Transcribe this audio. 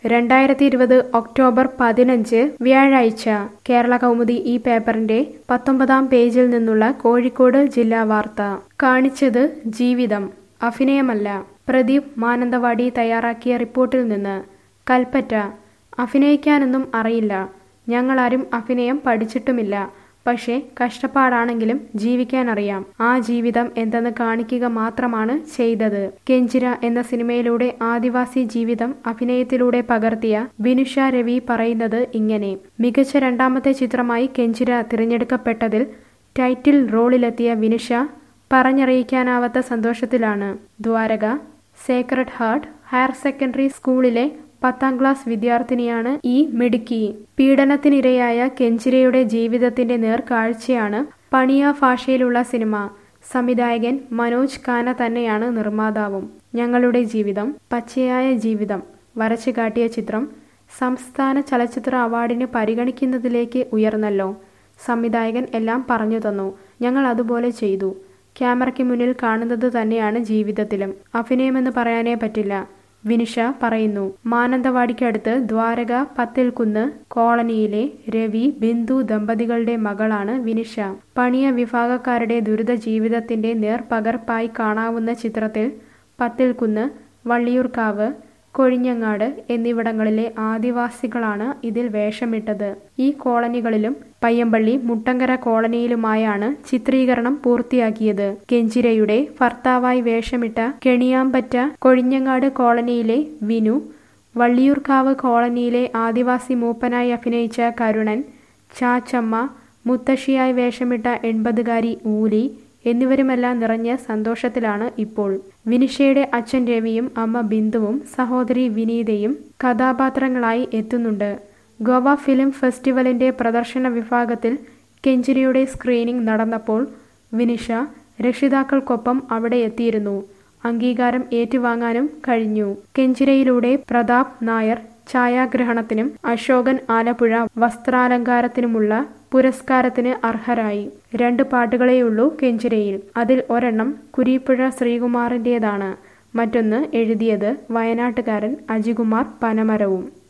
രണ്ടായിരത്തി ഇരുപത് ഒക്ടോബർ പതിനഞ്ച് വ്യാഴാഴ്ച കേരള കൗമുദി ഈ പേപ്പറിന്റെ പത്തൊമ്പതാം പേജിൽ നിന്നുള്ള കോഴിക്കോട് ജില്ലാ വാർത്ത കാണിച്ചത് ജീവിതം അഭിനയമല്ല പ്രദീപ് മാനന്തവാടി തയ്യാറാക്കിയ റിപ്പോർട്ടിൽ നിന്ന് കൽപ്പറ്റ അഭിനയിക്കാനൊന്നും അറിയില്ല ഞങ്ങളാരും അഭിനയം പഠിച്ചിട്ടുമില്ല പക്ഷേ കഷ്ടപ്പാടാണെങ്കിലും ജീവിക്കാൻ അറിയാം ആ ജീവിതം എന്തെന്ന് കാണിക്കുക മാത്രമാണ് ചെയ്തത് കെഞ്ചിര എന്ന സിനിമയിലൂടെ ആദിവാസി ജീവിതം അഭിനയത്തിലൂടെ പകർത്തിയ വിനുഷ രവി പറയുന്നത് ഇങ്ങനെ മികച്ച രണ്ടാമത്തെ ചിത്രമായി കെഞ്ചിര തിരഞ്ഞെടുക്കപ്പെട്ടതിൽ ടൈറ്റിൽ റോളിലെത്തിയ വിനുഷ പറഞ്ഞറിയിക്കാനാവാത്ത സന്തോഷത്തിലാണ് Dwaraka sacred heart higher secondary സ്കൂളിലെ പത്താം ക്ലാസ് വിദ്യാർത്ഥിനിയാണ് ഈ മിടുക്കി പീഡനത്തിനിരയായ കെഞ്ചിരയുടെ ജീവിതത്തിന്റെ നേർക്കാഴ്ചയാണ് പണിയ ഭാഷയിലുള്ള സിനിമ സംവിധായകൻ മനോജ് കാന തന്നെയാണ് നിർമ്മാതാവും ഞങ്ങളുടെ ജീവിതം പച്ചയായ ജീവിതം വരച്ചു കാട്ടിയ ചിത്രം സംസ്ഥാന ചലച്ചിത്ര അവാർഡിന് പരിഗണിക്കുന്നതിലേക്ക് ഉയർന്നല്ലോ സംവിധായകൻ എല്ലാം പറഞ്ഞു തന്നു ഞങ്ങൾ അതുപോലെ ചെയ്തു ക്യാമറയ്ക്ക് മുന്നിൽ കാണുന്നത് തന്നെയാണ് ജീവിതത്തിലും അഭിനയമെന്ന് പറയാനേ പറ്റില്ല വിനിഷ പറയുന്നു മാനന്തവാടിക്കടുത്ത് ദ്വാരക പത്തിൽക്കുന്ന് കോളനിയിലെ രവി ബിന്ദു ദമ്പതികളുടെ മകളാണ് വിനിഷ പണിയ വിഭാഗക്കാരുടെ ദുരിത ജീവിതത്തിന്റെ നേർപകർപ്പായി കാണാവുന്ന ചിത്രത്തിൽ പത്തിൽക്കുന്ന് വള്ളിയൂർക്കാവ് കൊഴിഞ്ഞങ്ങാട് എന്നിവിടങ്ങളിലെ ആദിവാസികളാണ് ഇതിൽ വേഷമിട്ടത് ഈ കോളനികളിലും പയ്യമ്പള്ളി മുട്ടങ്കര കോളനിയിലുമായാണ് ചിത്രീകരണം പൂർത്തിയാക്കിയത് കെഞ്ചിരയുടെ ഭർത്താവായി വേഷമിട്ട കെണിയാമ്പറ്റ കൊഴിഞ്ഞങ്ങാട് കോളനിയിലെ വിനു വള്ളിയൂർക്കാവ് കോളനിയിലെ ആദിവാസി മൂപ്പനായി അഭിനയിച്ച കരുണൻ ചാച്ചമ്മ മുത്തശ്ശിയായി വേഷമിട്ട എൺപതുകാരി ഊലി എന്നിവരുമെല്ലാം നിറഞ്ഞ സന്തോഷത്തിലാണ് ഇപ്പോൾ വിനിഷയുടെ അച്ഛൻ രവിയും അമ്മ ബിന്ദുവും സഹോദരി വിനീതയും കഥാപാത്രങ്ങളായി എത്തുന്നുണ്ട് ഗോവ ഫിലിം ഫെസ്റ്റിവലിന്റെ പ്രദർശന വിഭാഗത്തിൽ കെഞ്ചിരിയുടെ സ്ക്രീനിംഗ് നടന്നപ്പോൾ വിനിഷ രക്ഷിതാക്കൾക്കൊപ്പം അവിടെ എത്തിയിരുന്നു അംഗീകാരം ഏറ്റുവാങ്ങാനും കഴിഞ്ഞു കെഞ്ചിരയിലൂടെ പ്രതാപ് നായർ ഛായാഗ്രഹണത്തിനും അശോകൻ ആലപ്പുഴ വസ്ത്രാലങ്കാരത്തിനുമുള്ള പുരസ്കാരത്തിന് അർഹരായി രണ്ട് പാട്ടുകളേയുള്ളൂ കെഞ്ചിരയിൽ അതിൽ ഒരെണ്ണം കുരീപ്പുഴ ശ്രീകുമാറിൻ്റേതാണ് മറ്റൊന്ന് എഴുതിയത് വയനാട്ടുകാരൻ അജികുമാർ പനമരവും